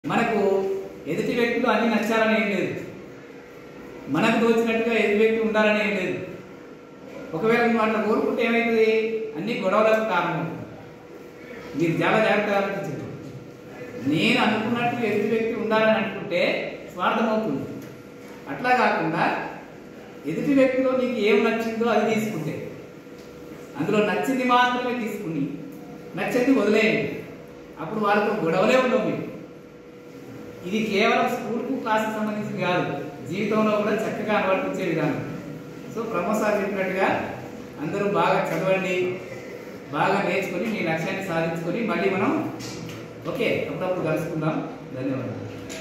మనకు ఎదుటి వ్యక్తులు అన్ని నచ్చాలని ఏం లేదు మనకు తోచినట్టుగా ఎదుటి వ్యక్తి ఉండాలని ఏం లేదు ఒకవేళ నువ్వు అట్లా కోరుకుంటే ఏమవుతుంది అన్ని గొడవలకు కారణమవుతుంది మీరు చాలా జాగ్రత్తగా ఆలోచించండి నేను అనుకున్నట్టు ఎదుటి వ్యక్తి ఉండాలని అనుకుంటే స్వార్థం అవుతుంది అట్లా కాకుండా ఎదుటి వ్యక్తిలో నీకు ఏం నచ్చిందో అది తీసుకుంటే అందులో నచ్చింది మాత్రమే తీసుకుని నచ్చింది వదిలేయండి అప్పుడు వాళ్ళతో గొడవలే ఉండవు మీకు ఇది కేవలం స్కూల్కు క్లాస్కి సంబంధించింది కాదు జీవితంలో కూడా చక్కగా అనువర్తించే విధానం సో ప్రమోద్ సార్ చెప్పినట్టుగా అందరూ బాగా చదవండి బాగా నేర్చుకొని మీ లక్ష్యాన్ని సాధించుకొని మళ్ళీ మనం ఓకే అప్పుడప్పుడు కలుసుకుందాం ధన్యవాదాలు